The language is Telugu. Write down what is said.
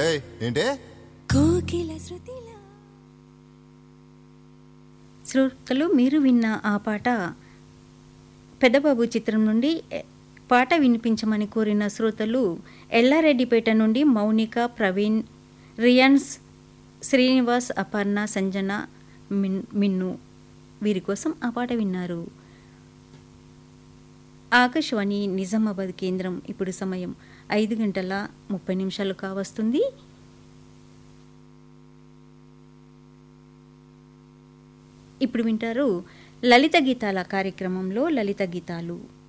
ఏయ్ ఏంటే కోకిల శృతిలా శ్రోతలు మీరు విన్న ఆ పాట పెద్దబాబు చిత్రం నుండి ఎ- పాట వినిపించమని కోరిన శ్రోతలు ఎల్లారెడ్డిపేట నుండి మౌనిక ప్రవీణ్ రియాన్స్ శ్రీనివాస్ అపర్ణ సంజన మిన్ మిన్ను వీరి కోసం ఆ పాట విన్నారు ఆకాశవాణి నిజామాబాద్ కేంద్రం ఇప్పుడు సమయం ఐదు గంటల ముప్పై నిమిషాలు కావస్తుంది ఇప్పుడు వింటారు లలిత గీతాల కార్యక్రమంలో లలిత గీతాలు